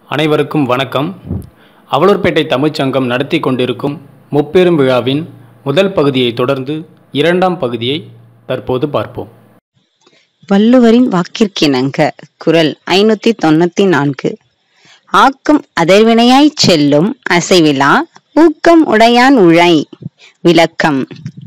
அனைவருக்கும் வணக்கம் அவலூர்பேட்டை தமிழ்ச்சங்கம் நடத்தி கொண்டிருக்கும் முப்பெரும் விழாவின் முதல் பகுதியை தொடர்ந்து இரண்டாம் பகுதியை தற்போது பார்ப்போம் வள்ளுவரின் வாக்கிற்கிணங்க குரல் ஐநூத்தி தொண்ணூத்தி நான்கு ஆக்கம் அதர்வினையாய்ச் செல்லும் அசைவிலா ஊக்கம் உடையான் உழை விளக்கம்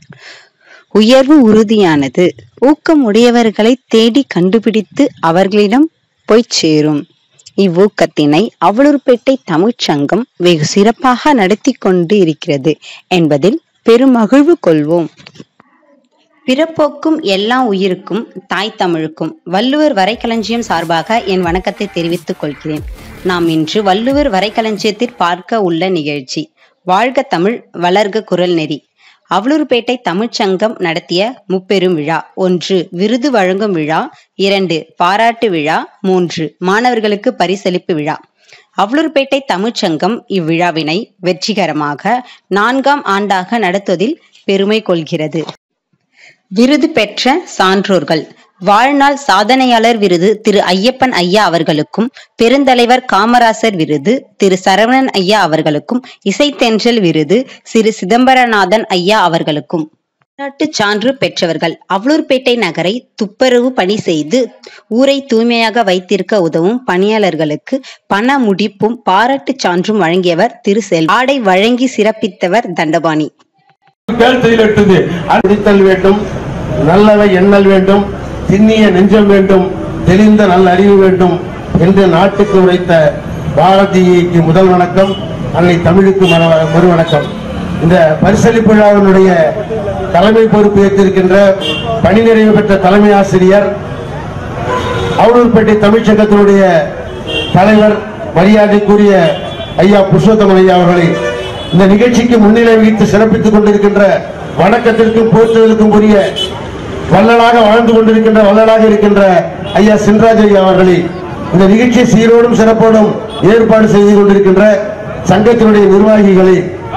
உயர்வு உறுதியானது ஊக்கம் உடையவர்களை தேடி கண்டுபிடித்து அவர்களிடம் போய்ச் சேரும் இவ்வூக்கத்தினை அவலூர்பேட்டை தமிழ்ச்சங்கம் வெகு சிறப்பாக நடத்தி கொண்டு இருக்கிறது என்பதில் பெருமகிழ்வு கொள்வோம் பிறப்போக்கும் எல்லா உயிருக்கும் தாய் தமிழுக்கும் வள்ளுவர் வரைக்களஞ்சியம் சார்பாக என் வணக்கத்தை தெரிவித்துக் கொள்கிறேன் நாம் இன்று வள்ளுவர் வரைக்களஞ்சியத்தில் பார்க்க உள்ள நிகழ்ச்சி வாழ்க தமிழ் வளர்க குரல் நெறி அவலூர்பேட்டை தமிழ்ச்சங்கம் நடத்திய முப்பெரும் விழா ஒன்று விருது வழங்கும் விழா இரண்டு பாராட்டு விழா மூன்று மாணவர்களுக்கு பரிசளிப்பு விழா அவலூர்பேட்டை தமிழ்ச்சங்கம் இவ்விழாவினை வெற்றிகரமாக நான்காம் ஆண்டாக நடத்துவதில் பெருமை கொள்கிறது விருது பெற்ற சான்றோர்கள் வாழ்நாள் சாதனையாளர் விருது திரு ஐயப்பன் ஐயா அவர்களுக்கும் பெருந்தலைவர் காமராசர் விருது திரு சரவணன் ஐயா அவர்களுக்கும் இசைத்தென்றல் விருது சிறு சிதம்பரநாதன் ஐயா அவர்களுக்கும் பாராட்டுச் சான்று பெற்றவர்கள் அவலூர்பேட்டை நகரை துப்புரவு பணி செய்து ஊரை தூய்மையாக வைத்திருக்க உதவும் பணியாளர்களுக்கு பண முடிப்பும் பாராட்டுச் சான்றும் வழங்கியவர் திரு செல் ஆடை வழங்கி சிறப்பித்தவர் தண்டபாணி பேர் செயலற்றுது அடித்தல் வேண்டும் நல்லவை எண்ணல் வேண்டும் திண்ணிய நெஞ்சம் வேண்டும் தெளிந்த நல்ல அறிவு வேண்டும் என்று நாட்டுக்கு உரைத்த பாரதிக்கு முதல் வணக்கம் அன்னை தமிழுக்கு மறு- மறு வணக்கம் இந்த பரிசளிப்பு விழாவினுடைய தலைமை பொறுப்பு ஏற்றிருக்கின்ற பணி நிறைவு பெற்ற தலைமை ஆசிரியர் அவலூர்பேட்டை தமிழ்ச்சங்கத்தினுடைய தலைவர் மரியாதைக்குரிய ஐயா புருஷோத்தமன் ஐயா அவர்களை இந்த நிகழ்ச்சிக்கு முன்னிலை வகித்து சிறப்பித்துக் கொண்டிருக்கின்ற வணக்கத்திற்கும் போற்றுதலுக்கும் உரிய வள்ளலாக வாழ்ந்து கொண்டிருக்கின்ற வள்ளலாக இருக்கின்ற ஐயா சின்ராஜ் ஐயா அவர்களை இந்த நிகழ்ச்சியை சீரோடும் சிறப்போடும் ஏற்பாடு செய்து கொண்டிருக்கின்ற சங்கத்தினுடைய நிர்வாகிகளை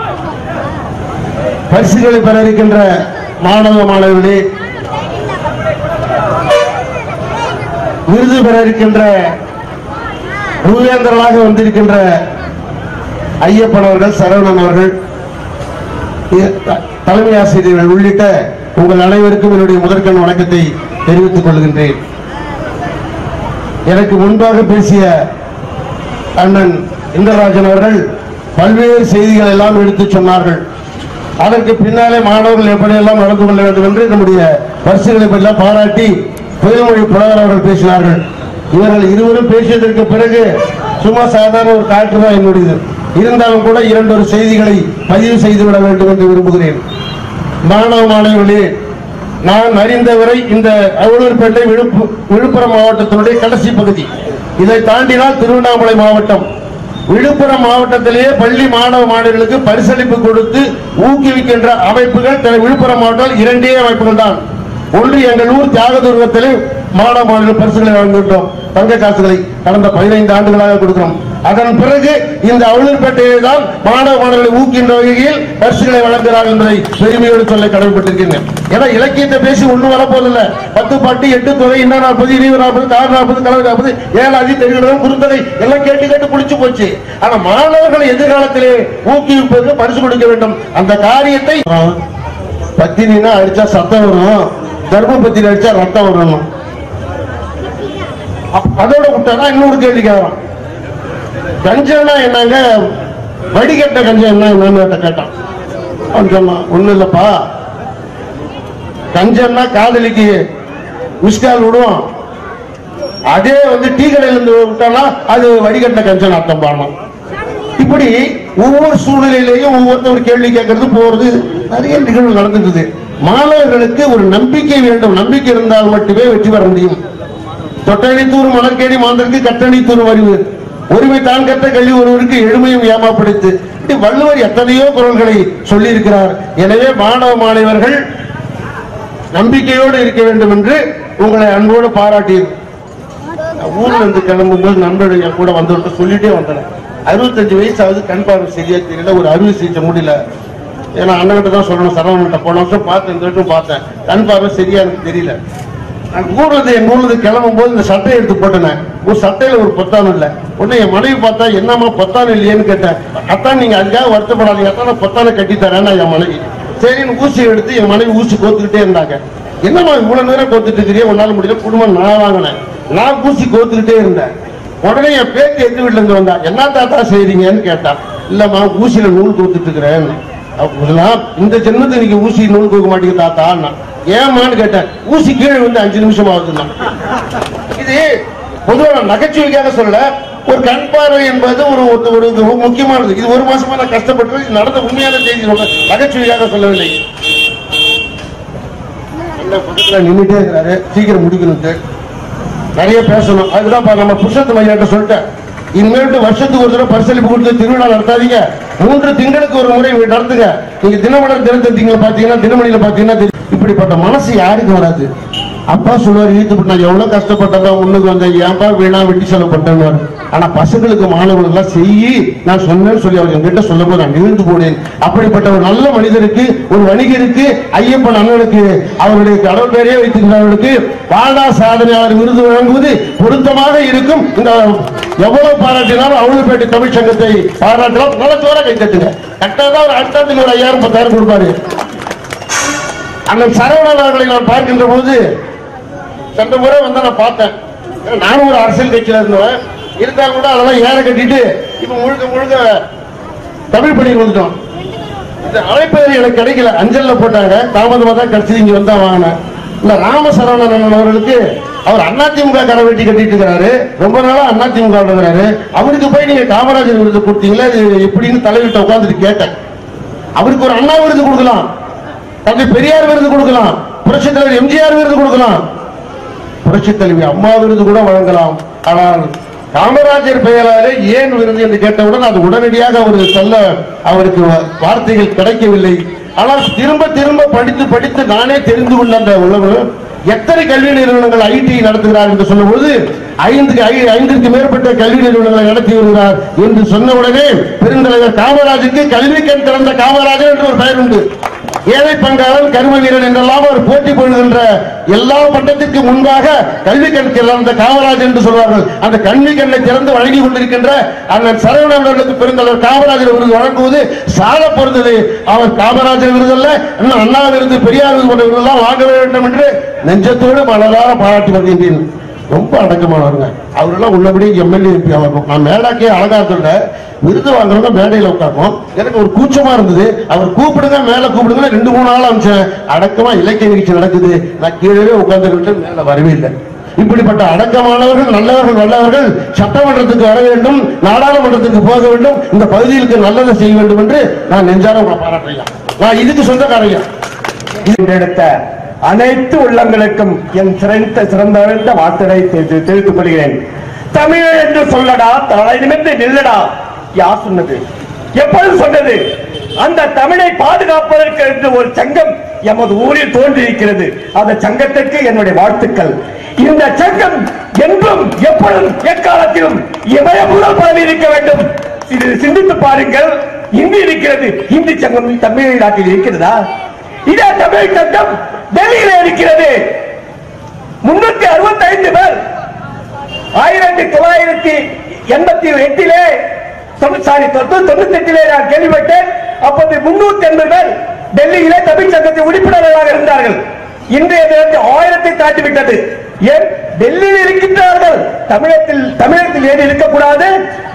பரிசுகளை பெற இருக்கின்ற மாணவ மாணவர்களே விருது பெற இருக்கின்ற மூவேந்தர்களாக வந்திருக்கின்ற ஐயப்பன் அவர்கள் சரவணன் அவர்கள் இ- த- தலைமை ஆசிரியர்கள் உள்ளிட்ட உங்கள் அனைவருக்கும் என்னுடைய முதற்கண் வணக்கத்தை தெரிவித்துக் கொள்கின்றேன் எனக்கு முன்பாக பேசிய அண்ணன் இந்திரராஜன் அவர்கள் பல்வேறு செய்திகள் எல்லாம் எடுத்துச் சொன்னார்கள் அதற்கு பின்னாலே மாணவர்கள் எப்படியெல்லாம் நடந்து கொள்ள வேண்டும் என்று நம்முடைய பரிசுகளை எல்லாம் பாராட்டி புயல்மொழி புலவர் அவர்கள் பேசினார்கள் இவர்கள் இருவரும் பேசியதற்கு பிறகு சும்மா சாதாரண ஒரு காற்று தான் என்னுடையது இருந்தாலும் கூட இரண்டு ஒரு செய்திகளை பதிவு செய்துவிட வேண்டும் என்று விரும்புகிறேன் மாணவ மாணவர்களே நான் அறிந்தவரை இந்த அவலூர்பேட்டை விழுப்பு விழுப்புரம் மாவட்டத்தினுடைய கடைசி பகுதி இதை தாண்டினால் திருவண்ணாமலை மாவட்டம் விழுப்புரம் மாவட்டத்திலேயே பள்ளி மாணவ மாணவர்களுக்கு பரிசளிப்பு கொடுத்து ஊக்குவிக்கின்ற அமைப்புகள் தன விழுப்புரம் மாவட்டம் இரண்டே அமைப்புகள் தான் ஒன்று எங்கள் ஊர் தியாகதுர்கத்திலே மாணவ மாணவர்கள் பரிசுகளை வழங்குகின்றோம் தங்க காசுகளை கடந்த பதினைந்து ஆண்டுகளாக கொடுக்கிறோம் அதன் பிறகு இந்த அவலூர்பேட்டையை தான் மாணவ மாணவர்களை ஊக்கின்ற வகையில் பரிசுகளை வழங்குகிறார்கள் என்பதை பெருமையோடு சொல்ல கடமைப்பட்டிருக்கிறேன் ஏன்னா இலக்கியத்தை பேசி ஒண்ணும் வரப்போதில்லை பத்து பாட்டு எட்டு தொகை இன்ன நாற்பது இருபது நாற்பது ஆறு நாற்பது கலவை நாற்பது ஏழாதி தெரிவிடம் குறுந்தகை எல்லாம் கேட்டு கேட்டு குளிச்சு போச்சு ஆனா மாணவர்களை எதிர்காலத்திலே ஊக்குவிப்பதற்கு பரிசு கொடுக்க வேண்டும் அந்த காரியத்தை பத்தினா அடிச்சா சத்தம் வரும் கர்ப்பபத்தினி அடிச்சா ரத்தம் வரணும் அப்ப- அதோட விட்டா இன்னொரு கேள்வி கேட்கறான் கஞ்சம்னா என்னங்க வடிகட்ட கஞ்சம் என்ன என்னன்னு கேட்டான் அவன் சொன்னான் ஒண்ணும் இல்லப்பா கஞ்சம்னா காதலிக்கு மிஸ்கால் விடுவோம் அதே வந்து டீ கடையில இருந்து விட்டானா அது வடிகட்ட கஞ்சம் அர்த்தம் பாடணும் இப்படி ஒவ்வொரு சூழ்நிலையிலையும் ஒவ்வொருத்தர் கேள்வி கேட்கறது போறது நிறைய நிகழ்வு நடந்துருது மாணவர்களுக்கு ஒரு நம்பிக்கை வேண்டும் நம்பிக்கை இருந்தால் மட்டுமே வெற்றி பெற முடியும் தொட்டணித்தூர் மலர்கேடி மாந்தருக்கு கட்டணித்தூர் அறிவு ஒருமை தான் கற்ற கல்வி ஒருவருக்கு எளிமையும் ஏமாப்படுத்து இப்படி வள்ளுவர் எத்தனையோ குரல்களை சொல்லியிருக்கிறார் எனவே மாணவ மாணவர்கள் நம்பிக்கையோடு இருக்க வேண்டும் என்று உங்களை அன்போடு பாராட்டி ஊர்ல இருந்து கிளம்பும்போது நண்பர்கள் என் கூட வந்து சொல்லிட்டே வந்தேன் அறுபத்தஞ்சு வயசாவது கண் பார்வை சரியா தெரியல ஒரு அறுவை சிகிச்சை முடியல ஏன்னா அண்ணன்கிட்ட தான் சொல்லணும் சரவணன்கிட்ட போன வருஷம் பார்த்தேன் இந்த வருஷம் பார்த்தேன் கண் பார்வை சரியா எனக்கு தெரியல நான் ஊர்ல இருந்து எங்க ஊர்ல இருந்து கிளம்பும் போது இந்த சட்டையை எடுத்து போட்டேன் ஒரு சட்டையில ஒரு பொத்தானம் இல்ல உடனே என் மனைவி பார்த்தா என்னம்மா பொத்தானம் இல்லையேன்னு கேட்டேன் அத்தான் நீங்க அதுக்காக வருத்தப்படாதீங்க அத்தான் நான் பொத்தானம் கட்டி தரேன்னா என் மனைவி சரின்னு ஊசி எடுத்து என் மனைவி ஊசி கோத்துக்கிட்டே இருந்தாங்க என்னம்மா இவ்வளவு நேரம் கோத்துட்டு இருக்கிறீங்க உன்னால முடியல குடும்பம் நான் வாங்கினேன் நான் ஊசி கோத்துக்கிட்டே இருந்தேன் உடனே என் பேத்தி எந்த வீட்டுல இருந்து வந்தா என்ன தாத்தா செய்றீங்கன்னு கேட்டா இல்லம்மா ஊசியில நூல் கோத்துட்டு இருக்கிறேன் அப்படிலாம் இந்த ஜென்மத்துக்கு நீங்க ஊசி நூல் கோக்க மாட்டீங்க தாத்தான்னா ஏமான்னு கேட்டேன் ஊசி கீழே வந்து அஞ்சு நிமிஷம் ஆகுதுன்னா இது பொதுவா நான் நகைச்சுவைக்காக சொல்ல ஒரு கண் பார்வை என்பது ஒரு ஒரு- ஒரு இது ரொம்ப முக்கியமானது இது ஒரு மாசமா நான் கஷ்டப்பட்டு இது நடந்த உண்மையான செய்தி சொல்ல நகைச்சுவைக்காக சொல்லவில்லை நல்ல பக்கத்துல நின்றுட்டே இருக்கிறாரு சீக்கிரம் முடிக்கணும் நிறைய பேசணும் அதுதான் பா- நம்ம புருஷத்து மையாட்ட சொல்லிட்டேன் இனிமேட்டு வருஷத்துக்கு ஒரு தடவை பரிசளிப்பு கொடுத்து திருவிழா நடத்தாதீங்க மூன்று திங்களுக்கு ஒரு முறை நடத்துங்க நீங்க தினமலர் தினத்தந்திங்களை பாத்தீங்கன்னா தினமணியில பாத்தீங்கன்னா தெரியும். இப்படிப்பட்ட மனசு யாருக்கு வராது அப்பா சொல்லுவார் ஈத்து நான் எவ்வளவு கஷ்டப்பட்டதா முன்னுக்கு வந்தேன் ஏன்பா வீணா வெட்டி செலவு பண்ணேன்னு ஆனா பசங்களுக்கு மாணவர்கள் எல்லாம் செய்யி நான் சொன்னேன்னு சொல்லி அவர் என்கிட்ட சொல்லும் போது நான் நிகழ்ந்து போனேன் அப்படிப்பட்ட ஒரு நல்ல மனிதருக்கு ஒரு வணிகருக்கு ஐயப்பன் அண்ணனுக்கு அவருடைய கடவுள் பேரையே வைத்திருக்கிறவர்களுக்கு வாழ்நா சாதனையாளர் விருது வழங்குவது பொருத்தமாக இருக்கும் இந்த எவ்வளவு பாராட்டினாலும் அவளுப்பேட்டை தமிழ் சங்கத்தை பாராட்டலாம் நல்ல ஜோர கை தட்டுங்க கரெக்டா தான் ஒரு அடுத்ததுக்கு ஒரு ஐயாயிரம் பத்தாயிரம் கொடுப்பாரு அண்ணன் சரவணன் அவர்களை நான் பார்க்கின்ற போது சென்ற முறை வந்து நான் பார்த்தேன் ஏன்னா நானும் ஒரு அரசியல் கட்சியில இருந்தவன் இருந்தாலும் கூட அதெல்லாம் ஏற கட்டிட்டு இப்ப முழுக்க முழுக்க தமிழ் பணிக்கு வந்துட்டோம் இந்த அழைப்பது எனக்கு கிடைக்கல அஞ்சல்ல போட்டாங்க தாமதமா தான் கிடைச்சது இங்க வந்தா வாங்கினேன் இந்த ராமசரவணன் அண்ணன் அவர்களுக்கு அவர் அதிமுக கரை வெட்டி கட்டிட்டு இருக்கிறாரு ரொம்ப நாளா அதிமுக இருக்கிறாரு அவருக்கு போய் நீங்க காமராஜர் விருது கொடுத்தீங்களா இது எப்படின்னு தலைவிட்ட உட்கார்ந்துட்டு கேட்டேன் அவருக்கு ஒரு அண்ணா விருது கொடுக்கலாம் தந்தை பெரியார் விருது கொடுக்கலாம் புரட்சித் தலைவர் எம்ஜிஆர் விருது கொடுக்கலாம் புரட்சித் தலைவி அம்மா விருது கூட வழங்கலாம் ஆனால் காமராஜர் பெயராலே ஏன் விருது என்று கேட்டவுடன் அது உடனடியாக அவர் சொல்ல அவருக்கு வ- வார்த்தைகள் கிடைக்கவில்லை ஆனால் திரும்ப திரும்ப படித்து படித்து நானே தெரிந்து கொள்ள அந்த உழவு எத்தனை கல்வி நிறுவனங்கள் ஐடி நடத்துகிறார் என்று சொல்லும்போது ஐந்து ஐ- ஐந்திற்கு மேற்பட்ட கல்வி நிறுவனங்களை நடத்தி வருகிறார் என்று சொன்ன உடனே பெருந்தலைவர் காமராஜருக்கு கல்வி கண் திறந்த காமராஜர் என்று ஒரு பெயர் உண்டு ஏழை பங்காளன் கரும வீரன் என்றெல்லாம் அவர் போட்டி போடுகின்ற எல்லா பட்டத்திற்கு முன்பாக கல்வி கண் திறந்த காமராஜர் என்று சொல்வார்கள் அந்த கல்வி கண்ணை திறந்து வழங்கி கொண்டிருக்கின்ற அண்ணன் சரவணன் அவர்களுக்கு பெருந்தலைவர் காமராஜர் விருது வழங்குவது சால பொருந்தது அவர் காமராஜர் விருது அல்ல இன்னும் அண்ணா விருது பெரியார் விருது போன்ற விருதெல்லாம் வாங்க வேண்டும் என்று நெஞ்சத்தோடு மனதார பாராட்டி வருகின்றேன் ரொம்ப அடக்கமானவருங்க அவரெல்லாம் உள்ளபடி எம்எல்ஏ எம்பி ஆகணும் நான் மேடாக்கே அழகா சொல்ல விருது வாங்குறவங்க மேடையில உட்காரணும் எனக்கு ஒரு கூச்சமா இருந்தது அவர் கூப்பிடுங்க மேல கூப்பிடுங்க ரெண்டு மூணு நாள் அமிச்சேன் அடக்கமா இலக்கிய நிகழ்ச்சி நடக்குது நான் கீழே உட்கார்ந்துக்கிட்டு மேல வரவே இல்லை இப்படிப்பட்ட அடக்கமானவர்கள் நல்லவர்கள் நல்லவர்கள் சட்டமன்றத்துக்கு வர வேண்டும் நாடாளுமன்றத்துக்கு போக வேண்டும் இந்த பகுதிகளுக்கு நல்லதை செய்ய வேண்டும் என்று நான் நெஞ்சார உங்களை பாராட்டுறேன் நான் இதுக்கு சொந்தக்காரையா எடுத்த அனைத்து உள்ளங்களுக்கும் என் சிறந்த சிறந்த வார்த்தைகளை தெரி- தெரிவித்துக் கொள்கிறேன் தமிழ் என்று சொல்லடா தலை நிமிர்ந்து நில்லடா யார் சொன்னது எப்பொழுது சொன்னது அந்த தமிழை பாதுகாப்பதற்கு என்று ஒரு சங்கம் எமது ஊரில் தோன்றியிருக்கிறது அந்த சங்கத்திற்கு என்னுடைய வாழ்த்துக்கள் இந்த சங்கம் என்றும் எப்பொழுதும் எக்காலத்திலும் இமய முதல் பரவி இருக்க வேண்டும் இது சிந்தித்து பாருங்கள் இந்தி இருக்கிறது இந்தி சங்கம் தமிழ்நாட்டில் இருக்கிறதா இதே தமிழ் சட்டம் டெல்லியில இருக்கிறது முன்னூத்தி அறுபத்தி ஐந்து பேர் ஆயிரத்தி தொள்ளாயிரத்தி எண்பத்தி எட்டிலே சாரி தொண்ணூத்தி எட்டிலே நான் கேள்விப்பட்டேன் அப்போது முன்னூத்தி எண்பது பேர் டெல்லியிலே தமிழ் சங்கத்தின் உறுப்பினர்களாக இருந்தார்கள் இன்றைய தினத்தில் ஆயிரத்தை தாண்டி விட்டது ஏன் டெல்லியில் இருக்கின்றார்கள் தமிழகத்தில் தமிழகத்தில் ஏன் இருக்கக்கூடாது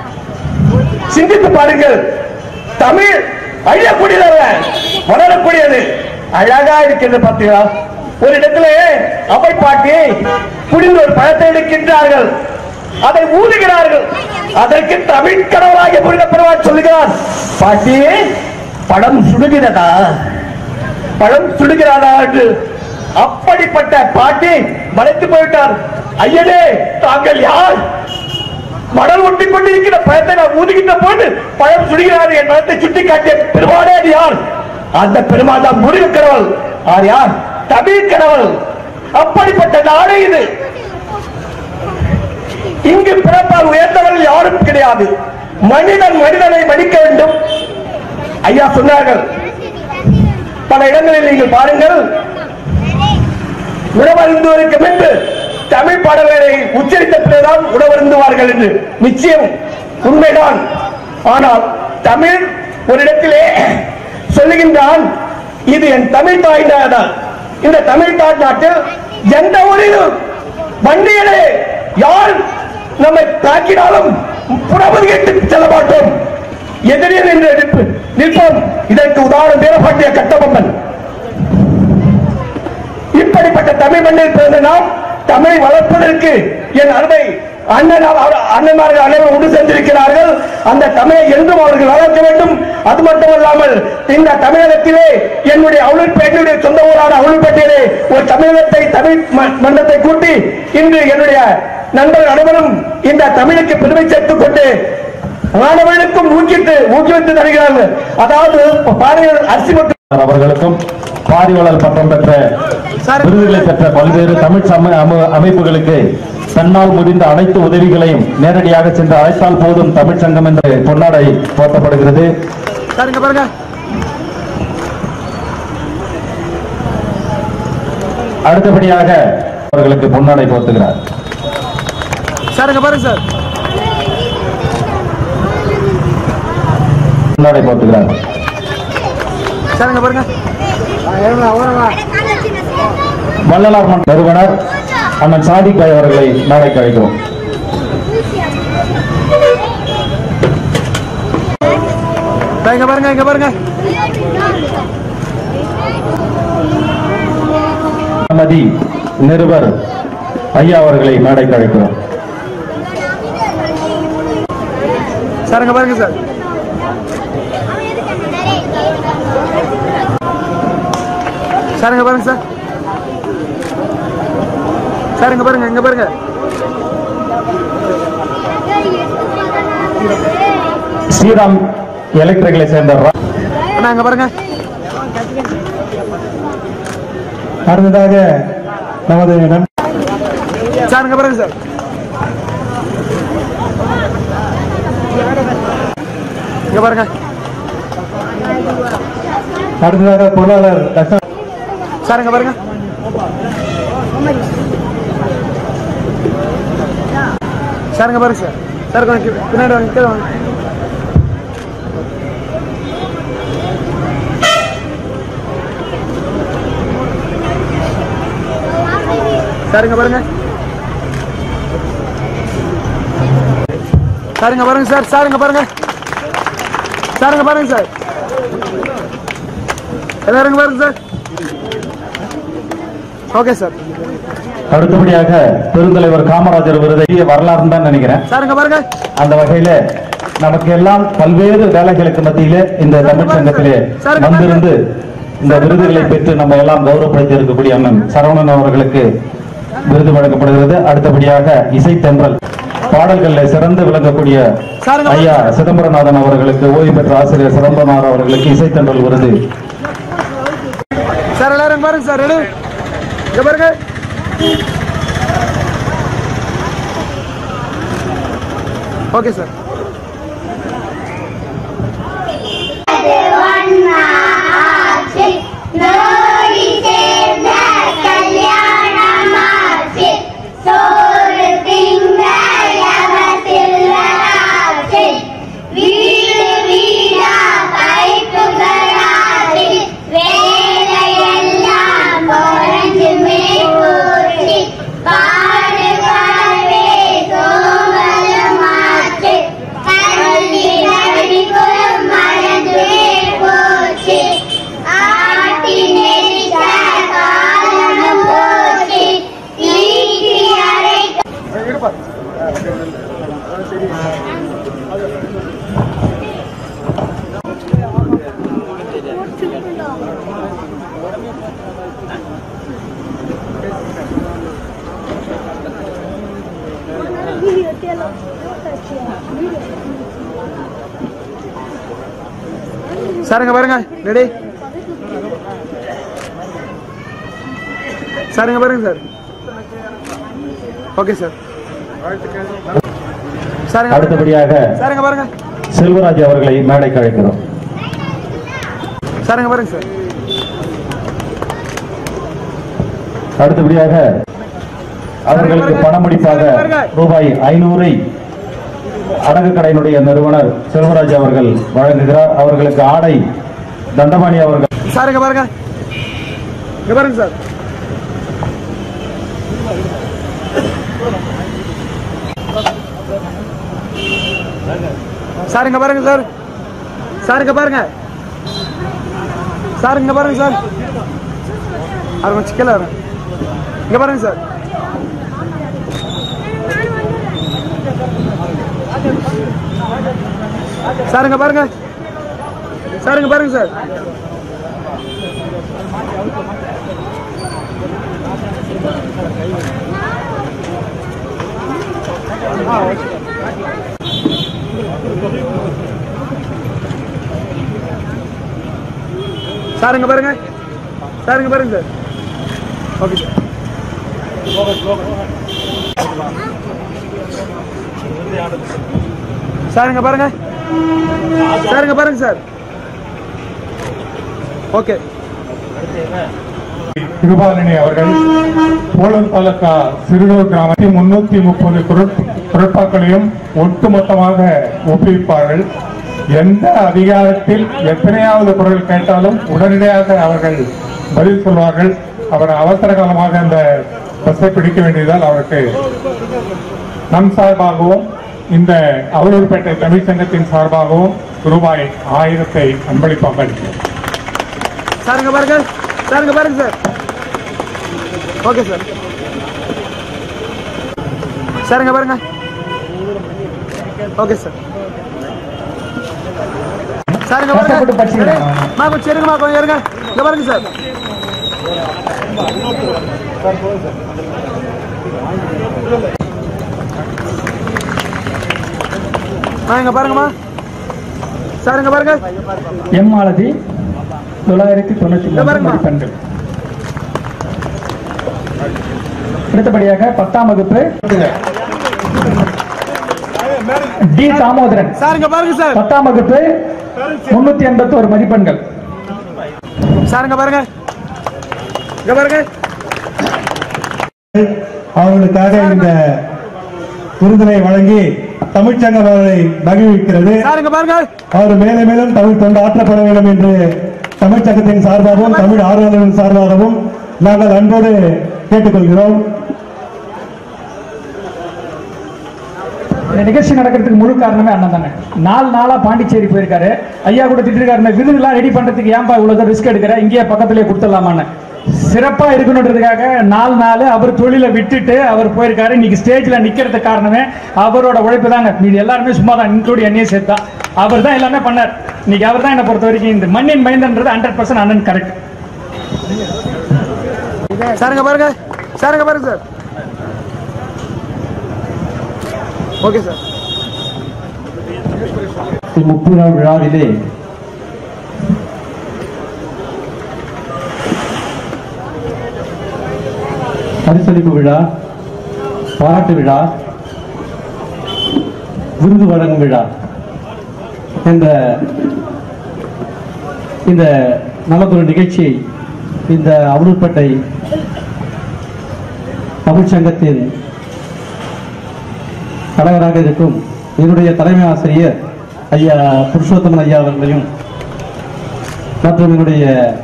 சிந்தித்து பாருங்கள் தமிழ் அழியக்கூடியதல்ல வளரக்கூடியது அழகா இருக்கிறது பார்த்தீங்களா ஒரு இடத்துல அவை பாட்டி புரிந்து ஒரு பழத்தை எடுக்கின்றார்கள் அதை ஊதுகிறார்கள் அதற்கு தமிழ் கடவுளாகிய முருகப்பெருமான் சொல்லுகிறார் பாட்டி படம் சுடுகிறதா பழம் சுடுகிறாரா என்று அப்படிப்பட்ட பாட்டி மறைத்து போய்விட்டார் ஐயனே தாங்கள் யார் மணல் ஒட்டி கொண்டிருக்கிற பழத்தை நான் ஊதுகின்ற போது பழம் சுடுகிறார் என் மனத்தை சுட்டி காட்டிய பெருமானே அது யார் அந்த பெருமாள் தான் முருக கடவுள் ஆர் யார் தமிழ் கடவுள் அப்படிப்பட்ட நாடு இது இங்கு பிறப்பால் உயர்ந்தவர்கள் யாரும் கிடையாது மனிதன் மனிதனை மதிக்க வேண்டும் ஐயா சொன்னார்கள் பல இடங்களில் நீங்கள் பாருங்கள் உணவருந்துவதற்கு முன்பு தமிழ் பாடல்களை உச்சரித்த பிறகுதான் உணவருந்துவார்கள் என்று நிச்சயம் உண்மைதான் ஆனால் தமிழ் ஒரு இடத்திலே சொல்லுகின்றான் இது என் தமிழ் தாய் நாடு. இந்த தமிழ் தாய் நாட்டில் எந்த ஊரிலும் வண்டிகளே யார் நம்மை தாக்கினாலும் புறவது கேட்டு செல்ல மாட்டோம் எதிரில் என்று நிற்ப- நிற்போம் இதற்கு உதாரணம் வீரபாண்டிய கட்டபொம்மன் இப்படிப்பட்ட தமிழ் மண்ணில் பிறந்த நாம் தமிழை வளர்ப்பதற்கு என் அருமை அண்ணன் அவர்- அண்ணன்மார்கள் அனைவரும் ஒன்று சேர்ந்திருக்கிறார்கள் அந்த தமிழை என்றும் அவர்கள் வளர்க்க வேண்டும் அது மட்டுமல்லாமல் இந்த தமிழகத்திலே என்னுடைய அவளுக்கு என்னுடைய சொந்த ஊரான அவளுப்பேட்டையிலே ஒரு தமிழகத்தை தமிழ் ம- மன்றத்தை கூட்டி இன்று என்னுடைய நண்பர்கள் அனைவரும் இந்த தமிழுக்கு பெருமை சேர்த்துக் கொண்டு மாணவர்களுக்கும் ஊக்கிட்டு ஊக்குவித்து தருகிறார்கள் அதாவது பாருங்கள் அரிசி மற்றும் அவர்களுக்கும் பாரிவளர் பட்டம் பெற்ற விருதுகளை பெற்ற பல்வேறு தமிழ் சம அம- அமைப்புகளுக்கு தன்னால் முடிந்த அனைத்து உதவிகளையும் நேரடியாக சென்று அழைத்தால் போதும் தமிழ் சங்கம் என்ற பொன்னாடை போர்த்தப்படுகிறது பாருங்க பாருங்க அடுத்தபடியாக அவர்களுக்கு பொன்னாடை போர்த்துகிறார் சாருங்க பாருங்க சார் பொன்னாடை போர்த்துகிறார் சாருங்க பாருங்க வள்ளலார் மன்ற நிறுவனர் அண்ணன் சாதிக் பாய் அவர்களை நாளைக்கு அழைக்கிறோம் இங்க பாருங்க இங்க பாருங்க அனுமதி நிருபர் ஐயா அவர்களை மேடைக்கு அழைக்கிறோம் சாருங்க பாருங்க சார் சாருங்க பாருங்க சார் சாருங்க பாருங்க இங்க பாருங்க ஸ்ரீராம் எலக்ட்ரிக்கலை சேர்ந்த ரா- அண்ணா இங்க பாருங்க அடுத்ததாக நமது நண்பர் சாருங்க பாருங்க சார் இங்க பாருங்க அடுத்ததாக பொருளாளர் லட்ச சாருங்க பாருங்க சாருங்க பாருங்க சார் சார் கொஞ்சம் கி- பின்னாடி வாங்க கீழே வாங்க சாருங்க பாருங்க சாருங்க பாருங்க சார் சாருங்க பாருங்க சாருங்க பாருங்க சார் எல்லாருங்க பாருங்க சார் ஓகே சார் அடுத்தபடியாக பெருந்தலைவர் காமராஜர் விருதை வரலாறுன்னு தான் நினைக்கிறேன் சாருங்க பாருங்க அந்த வகையில நமக்கு எல்லாம் பல்வேறு வேலைகளுக்கு மத்தியிலே இந்த தமிழ் சங்கத்திலே வந்திருந்து இந்த விருதுகளை பெற்று நம்ம எல்லாம் கௌரவப்படுத்தி இருக்கக்கூடிய அண்ணன் சரவணன் அவர்களுக்கு விருது வழங்கப்படுகிறது அடுத்தபடியாக இசைத்தென்றல் பாடல்கள்ல சிறந்து விளங்கக்கூடிய ஐயா சிதம்பரநாதன் அவர்களுக்கு ஓய்வு பெற்ற ஆசிரியர் சிதம்பரநாதன் அவர்களுக்கு இசைத்தென்றல் விருது சார் எல்லாரும் பாருங்க சார் ரெடி இங்க பாருங்க ஓகே சார் நோடி சேர்ந்த கல்யாணமாச்சு சோறு திங்க யவசில்லராச்சு வீடு வீடா பைப்புகளாச்சு வேலையெல்லாம் குறைஞ்சுமே போச்சு பாடு வாழ்வே சோமலமாச்சு கல்வி நடிக்கும் மறந்துமே போச்சு ஆட்டி நெறித்த காலமும் போச்சு ஈட்டி அரைக்க சாருங்க பாருங்க ரெடி சாருங்க பாருங்க சார் ஓகே சார் சாருங்க அடுத்தபடியாக சாருங்க பாருங்க செல்வராஜ் அவர்களை மேடைக்கு அழைக்கிறோம் சாருங்க பாருங்க சார் அடுத்தபடியாக அவர்களுக்கு பணமுடிப்பாக ரூபாய் ஐநூறை அடகு கடையினுடைய நிறுவனர் செல்வராஜ் அவர்கள் வழங்குகிறார் அவர்களுக்கு ஆடை தண்டபாணி அவர்கள் சார் இங்க பாருங்க இங்க பாருங்க சார் சார் இங்க பாருங்க சார் சார் இங்க பாருங்க சார் இங்க பாருங்க சார் அது கொஞ்சம் சிக்கல வரும் இங்க பாருங்க சார் சார் இங்க பாருங்க சார் இங்க பாருங்க சார் சார் இங்க பாருங்க சார் இங்க பாருங்க சார் ஓகே சார் சார் இங்க பாருங்க சார் இங்க பாருங்க சார் ஓகே கிருபாலினி அவர்கள் போலூர் தாலுகா சிறுகூர் கிராமத்தில் முன்னூத்தி முப்பது குரட்பாக்களையும் ஒட்டுமொத்தமாக ஒப்புவிப்பார்கள் எந்த அதிகாரத்தில் எத்தனையாவது குரல் கேட்டாலும் உடனடியாக அவர்கள் பதில் சொல்வார்கள் அவர் அவசர காலமாக அந்த பஸ்ஸை பிடிக்க வேண்டியதால் அவருக்கு நம் சார்பாகவும் இந்த அவலூர்பேட்டை தமிழ் சங்கத்தின் சார்பாகவும் ரூபாய் ஆயிரத்தை அன்பளிப்பாக அளிக்கிறேன் சார் இங்க பாருங்க சார் இங்க பாருங்க சார் ஓகே சார் சார் இங்க பாருங்க ஓகே சார் சார் இங்க பாருங்க மா கொஞ்சம் இருங்கம்மா கொஞ்சம் இருங்க இங்க பாருங்க சார் ஆ இங்க பாருங்கம்மா சார் இங்க பாருங்க எம் மாலதி தொள்ளாயிரத்தி தொண்ணூத்தி இங்க மூன்று பாருங்க. மதிப்பெண்கள் அடுத்தபடியாக பத்தாம் வகுப்பு டி தாமோதரன் சார் இங்க பாருங்க சார் பத்தாம் வகுப்பு முன்னூத்தி எண்பத்தி ஒரு மதிப்பெண்கள் சார் இங்க பாருங்க இங்க பாருங்க அவர்களுக்காக இந்த விருதினை வழங்கி தமிழ்ச்சங்கம் அவர்களை மகிழ்விக்கிறது சார் இங்க பாருங்க அவர் மேலும் மேலும் தமிழ் தொண்டு ஆற்றப்பட வேண்டும் என்று தமிழ்ச்சங்கத்தின் சார்பாகவும் தமிழ் ஆர்வலர்களின் சார்பாகவும் நாங்கள் அன்போடு கேட்டுக்கொள்கிறோம் இந்த நிகழ்ச்சி நடக்கிறதுக்கு முழு காரணமே அண்ணன் தானே நாலு நாளா பாண்டிச்சேரி போயிருக்காரு ஐயா கூட திட்டிருக்காரு இந்த விருதுலாம் ரெடி பண்றதுக்கு ஏன்பா இவ்வளவு ரிஸ்க் எடுக்கிற இங்கேயே பக்கத்திலே கொடுத்துடலாமான்னு சிறப்பா இருக்கணுன்றதுக்காக நாலு நாள் அவர் தொழிலை விட்டுட்டு அவர் போயிருக்காரு இன்னைக்கு ஸ்டேஜ்ல நிக்கிறதுக்கு காரணமே அவரோட உழைப்பு தாங்க மீது எல்லாருமே சும்மா தான் இன்க்ளூட் என்னையே சேர்த்தா அவர் தான் எல்லாமே பண்ணார் இன்னைக்கு அவர் தான் என்னை பொறுத்த வரைக்கும் இந்த மண்ணின் மைந்தன்றது ஹண்ட்ரட் பர்சன்ட் அண்ணன் கரெக்ட் சார் இங்க பாருங்க சார் இங்க பாருங்க சார் ஓகே சார் முப்புரா விழாவிலே பரிசளிப்பு விழா பாராட்டு விழா விருது வழங்கும் விழா என்ற இந்த நல்லதொரு நிகழ்ச்சியை இந்த அவலூர்பேட்டை தமிழ்ச்சங்கத்தின் தலைவராக இருக்கும் என்னுடைய தலைமை ஆசிரியர் ஐயா புருஷோத்தமன் ஐயா அவர்களையும் மற்றும் என்னுடைய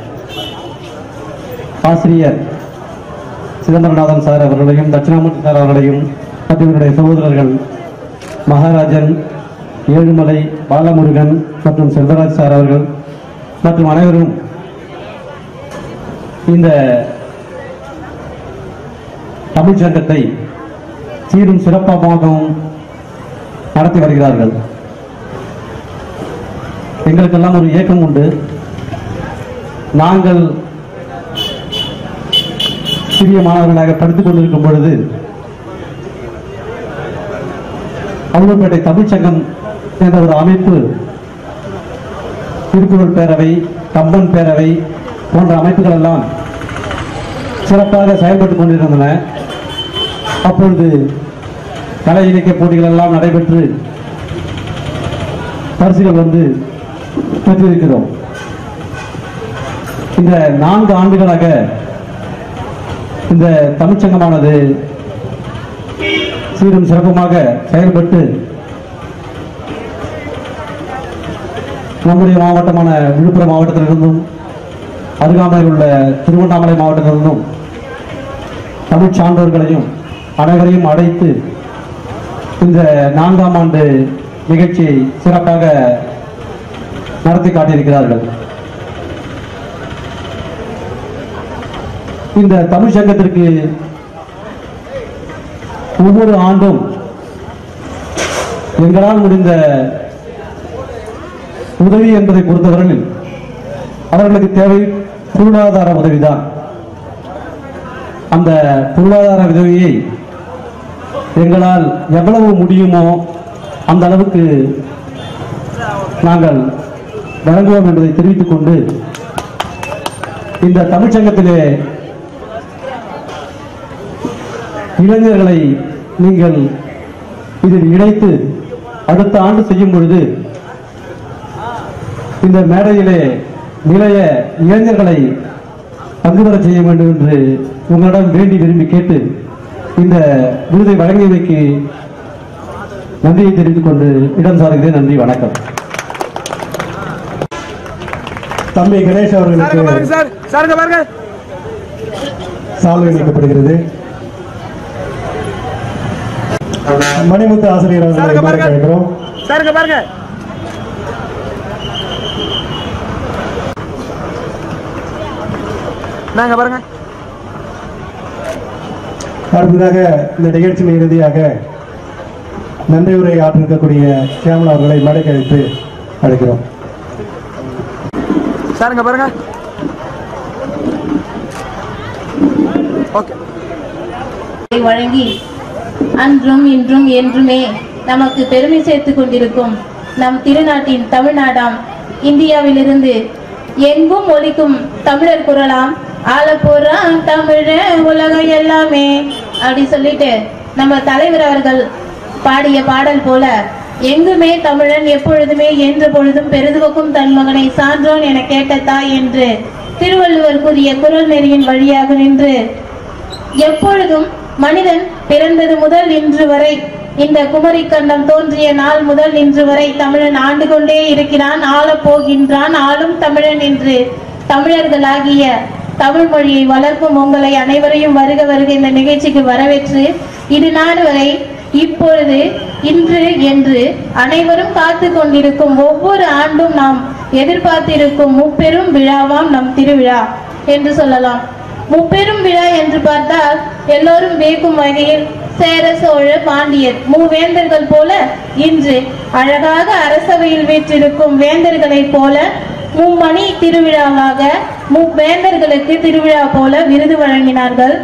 ஆசிரியர் சிதம்பரநாதன் சார் அவர்களையும் தட்சிணாமூர்த்தி சார் அவர்களையும் மற்றும் என்னுடைய சகோதரர்கள் மகாராஜன் ஏழுமலை பாலமுருகன் மற்றும் செல்வராஜ் சார் அவர்கள் மற்றும் அனைவரும் இந்த தமிழ்ச் சங்கத்தை சீரும் சிறப்பாகவும் நடத்தி வருகிறார்கள் எங்களுக்கெல்லாம் ஒரு ஏக்கம் உண்டு நாங்கள் சிறிய மாணவர்களாக படித்துக் கொண்டிருக்கும் பொழுது அவ்வளோப்பேட்டை தமிழ்ச்சங்கம் என்ற ஒரு அமைப்பு திருக்குறள் பேரவை கம்பன் பேரவை போன்ற அமைப்புகள் எல்லாம் சிறப்பாக செயல்பட்டுக் கொண்டிருந்தன அப்பொழுது கலை இலக்கிய போட்டிகள் எல்லாம் நடைபெற்று பரிசுகள் வந்து பெற்றிருக்கிறோம் இந்த நான்கு ஆண்டுகளாக இந்த தமிழ்ச்சங்கமானது சீரும் சிறப்புமாக செயல்பட்டு நம்முடைய மாவட்டமான விழுப்புரம் மாவட்டத்திலிருந்தும் அருகாமையில் உள்ள திருவண்ணாமலை மாவட்டத்திலிருந்தும் தமிழ் சான்றோர்களையும் அனைவரையும் அழைத்து இந்த நான்காம் ஆண்டு நிகழ்ச்சியை சிறப்பாக நடத்தி காட்டியிருக்கிறார்கள் இந்த தமிழ் சங்கத்திற்கு ஒவ்வொரு ஆண்டும் எங்களால் முடிந்த உதவி என்பதை பொறுத்தவரையில் அவர்களுக்கு தேவை பொருளாதார உதவிதான் அந்த பொருளாதார உதவியை எங்களால் எவ்வளவு முடியுமோ அந்த அளவுக்கு நாங்கள் வழங்குவோம் என்பதை தெரிவித்துக் கொண்டு இந்த தமிழ்ச்சங்கத்திலே இளைஞர்களை நீங்கள் இதில் இணைத்து அடுத்த ஆண்டு செய்யும் பொழுது இந்த மேடையிலே நிலைய இளைஞர்களை பங்கு பெறச் செய்ய வேண்டும் என்று உங்களிடம் வேண்டி விரும்பி கேட்டு இந்த விருதை வழங்கியமைக்கு நன்றியை தெரிவித்துக் கொண்டு இடம் சாருகிறேன் நன்றி வணக்கம் தம்பி கணேஷ் சாருங்க பாருங்க அவர்களுக்கு சார் சாருங்க பாருங்க சால்வை அளிக்கப்படுகிறது மணிமுத்து ஆசிரியர் அவர்களை சாருங்க பார்க்க பாருங்க இருக்கிறோம் சாருங்க பாருங்க நாங்க பாருங்க அடுத்ததாக இந்த நிகழ்ச்சியின் இறுதியாக நன்றி உரை ஆற்றிருக்கக்கூடிய கேமலா அவர்களை மேடைக்கு அழைத்து அழைக்கிறோம் சாருங்க பாருங்க ஓகே வழங்கி அன்றும் இன்றும் என்றுமே நமக்கு பெருமை சேர்த்துக் கொண்டிருக்கும் நம் திருநாட்டின் தமிழ்நாடாம் இந்தியாவிலிருந்து எங்கும் ஒலிக்கும் தமிழர் குரலாம் ஆளப்போறான் தமிழ உலகம் எல்லாமே அப்படி சொல்லிட்டு நம்ம தலைவர் அவர்கள் பாடிய பாடல் போல எங்குமே தமிழன் எப்பொழுதுமே என்ற பொழுதும் பெருதுவக்கும் தன் மகனை சான்றோன் என கேட்ட தாய் என்று திருவள்ளுவர் கூறிய குரல் நெறியின் வழியாக நின்று எப்பொழுதும் மனிதன் பிறந்தது முதல் இன்று வரை இந்த குமரி கண்டம் தோன்றிய நாள் முதல் இன்று வரை தமிழன் ஆண்டு கொண்டே இருக்கிறான் ஆளப் போகின்றான் ஆளும் தமிழன் என்று தமிழர்களாகிய தமிழ் மொழியை வளர்க்கும் உங்களை அனைவரையும் வருக வருக இந்த நிகழ்ச்சிக்கு வரவேற்று இது நாள் வரை இப்பொழுது இன்று என்று அனைவரும் காத்து கொண்டிருக்கும் ஒவ்வொரு ஆண்டும் நாம் எதிர்பார்த்திருக்கும் முப்பெரும் விழாவாம் நம் திருவிழா என்று சொல்லலாம் முப்பெரும் விழா என்று பார்த்தால் எல்லோரும் வியக்கும் வகையில் சேர சோழ பாண்டியர் மூவேந்தர்கள் போல இன்று அழகாக அரசவையில் வீற்றிருக்கும் வேந்தர்களைப் போல மும்மணி திருவிழாவாக முவேந்தர்களுக்கு திருவிழா போல விருது வழங்கினார்கள்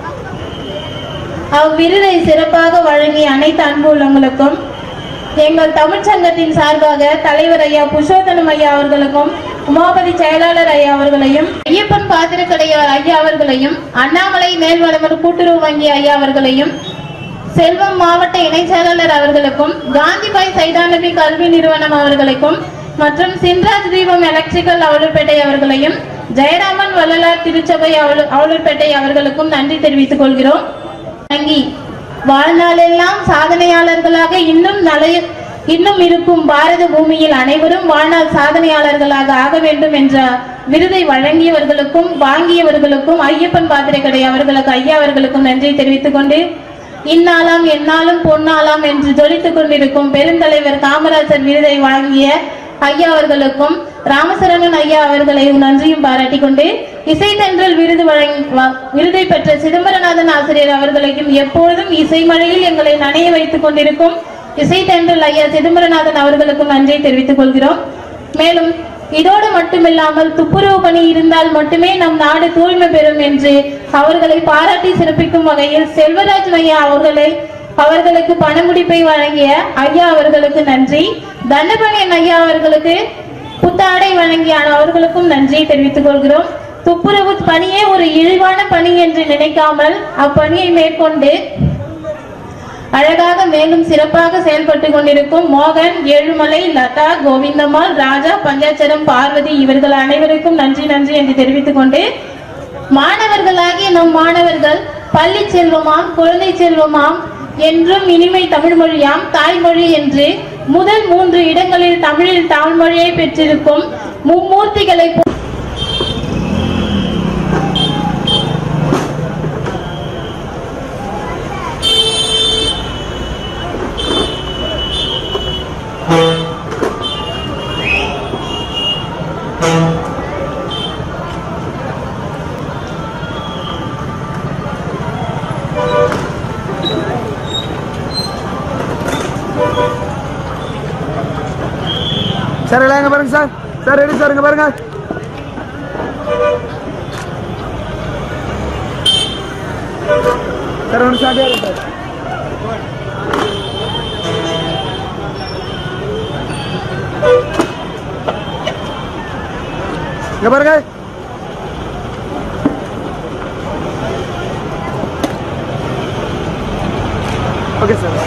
அவ்விருதை சிறப்பாக வழங்கிய அனைத்து அன்பு உள்ளவங்களுக்கும் எங்கள் தமிழ்ச்சங்கத்தின் சார்பாக தலைவர் ஐயா புருஷோத்தனம் ஐயா அவர்களுக்கும் உமாபதி செயலாளர் ஐயா அவர்களையும் ஐயப்பன் பாத்திரக்கடை ஐயா அவர்களையும் அண்ணாமலை மேல்வளமர் கூட்டுறவு வங்கி ஐயா அவர்களையும் செல்வம் மாவட்ட இணை செயலாளர் அவர்களுக்கும் காந்திபாய் சைதாநபி கல்வி நிறுவனம் அவர்களுக்கும் மற்றும் சின்ராஜ் தீபம் எலக்ட்ரிக்கல் அவலூர்பேட்டை அவர்களையும் ஜெயராமன் வள்ளலார் திருச்சபை அவலு- அவலூர்பேட்டை அவர்களுக்கும் நன்றி தெரிவித்துக் கொள்கிறோம் வணங்கி வாழ்நாளெல்லாம் சாதனையாளர்களாக இன்னும் நலைய இன்னும் இருக்கும் பாரத பூமியில் அனைவரும் வாழ்நாள் சாதனையாளர்களாக ஆக வேண்டும் என்ற விருதை வழங்கியவர்களுக்கும் வாங்கியவர்களுக்கும் ஐயப்பன் பாத்திரக்கடை அவர்களுக்கு ஐயா அவர்களுக்கும் நன்றி தெரிவித்துக் கொண்டு இந்நாளாம் எந்நாளும் பொன்னாளாம் என்று ஜொலித்துக் கொண்டிருக்கும் பெருந்தலைவர் காமராஜர் விருதை வழங்கிய ஐயா அவர்களுக்கும் ராமசரணன் ஐயா அவர்களை நன்றியும் பாராட்டிக் கொண்டு இசைத்தென்றல் விருது வழங்கி வ- விருதை பெற்ற சிதம்பரநாதன் ஆசிரியர் அவர்களையும் எப்பொழுதும் இசைமழையில் எங்களை நனைய வைத்துக் கொண்டிருக்கும் இசைத்தென்றல் ஐயா சிதம்பரநாதன் அவர்களுக்கும் நன்றியை தெரிவித்துக் கொள்கிறோம் மேலும் இதோடு மட்டுமில்லாமல் துப்புரவு பணி இருந்தால் மட்டுமே நம் நாடு தூய்மை பெறும் என்று அவர்களை பாராட்டி சிறப்பிக்கும் வகையில் செல்வராஜ் ஐயா அவர்களை அவர்களுக்கு பணமுடிப்பை வழங்கிய ஐயா அவர்களுக்கு நன்றி தண்டபாணியன் ஐயா அவர்களுக்கு புத்தாடை வழங்கிய அவர்களுக்கும் நன்றியை தெரிவித்துக் கொள்கிறோம் துப்புரவு பணியே ஒரு இழிவான பணி என்று நினைக்காமல் அப்பணியை மேற்கொண்டு அழகாக மேலும் சிறப்பாக செயல்பட்டு கொண்டிருக்கும் மோகன் ஏழுமலை லதா கோவிந்தம்மாள் ராஜா பஞ்சாச்சரம் பார்வதி இவர்கள் அனைவருக்கும் நன்றி நன்றி என்று தெரிவித்துக் கொண்டு மாணவர்களாகிய நம் மாணவர்கள் பள்ளி செல்வமாம் குழந்தை செல்வமாம் என்றும் இனிமை தமிழ்மொழியாம் தாய்மொழி என்று முதல் மூன்று இடங்களில் தமிழில் தாய்மொழியை பெற்றிருக்கும் மும்மூர்த்திகளை போ- சார் எல்லாம் இங்க பாருங்க சார் சார் ரெடி சார் இங்க பாருங்க சார் ஒன்று ஸ்டார்ட் ஆகுது சார் இங்க பாருங்க ஓகே சார்